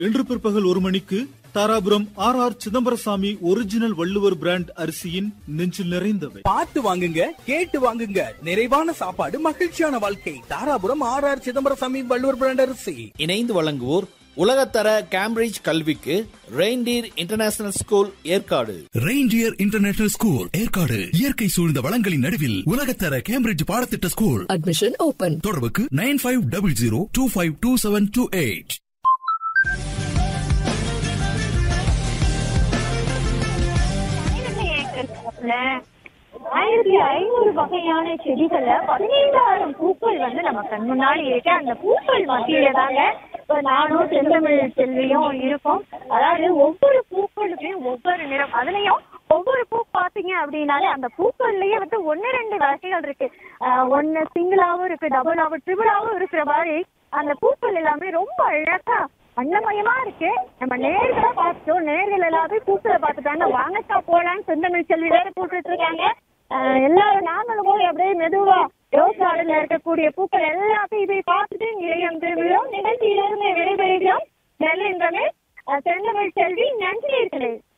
இன்று பிற்பகல் ஒரு மணிக்கு Dharapuram R R Chidambarasamy original Valluvar brand அரிசியின் நெஞ்சில் நிறைந்தவை பார்த்து வாங்குங்க கேட்டு வாங்குங்க நிறைவான சாப்பாடு மகிழ்ச்சியான வாழ்க்கை Dharapuram R R Chidambarasamy Valluvar brand அரிசி இணைந்து வழங்குவோர் உலகத்தர கேம்பிரிட்ஜ் கல்விக்கு Reindeer International School Yercaud Reindeer International School Yercaud இயற்கை சூழ்ந்த வளங்களின் நடுவில் உலகத்தர கேம்பிரிட்ஜ் பாடத்திட்ட ஸ்கூல் Admission open. தொடர்புக்கு nine five double zero two five two seven two eight ஆயிரத்தி ஐநூறு வகையான செடிகள்ல பதினைந்தாயிரம் பூக்கள் வந்து நம்ம கண் முன்னாடி இருக்கு அந்த பூக்கள் மத்தியில தாங்க இப்ப நானும் செந்தமிழ் செல்வியும் இருக்கோம் அதாவது ஒவ்வொரு பூக்களுமே ஒவ்வொரு நிறம் அதுலயும் ஒவ்வொரு பூ பாத்தீங்க அப்படின்னாலே அந்த பூக்கள்லயே வந்து ஒன்னு ரெண்டு வகைகள் இருக்கு ஆஹ் ஒன்னு சிங்கிளாவும் இருக்கு டபுளாவும் ட்ரிபிளாவும் இருக்கிற மாதிரி அந்த பூக்கள் எல்லாமே ரொம்ப அழகா அன்னமயமா இருக்கு நம்ம நேர்களை பார்த்துட்டோம் நேர்கள் எல்லாமே பூக்களை பார்த்துட்டாங்க வாங்கக்கா போலான்னு செந்தமிழ் செல்வி வேற போட்டுட்டு இருக்காங்க ஆஹ் எல்லாரும் நாங்களும் போய் அப்படியே மெதுவா ரோஸ் கார்டன்ல இருக்கக்கூடிய பூக்கள் எல்லாத்தையும் இதை பார்த்துட்டு நிலையம் திரும்பியோம் நிகழ்ச்சியிலிருந்து விடைபெறுகிறோம் நெல்லின்றமே செந்தமிழ் செல்வி நன்றி இருக்கிறேன்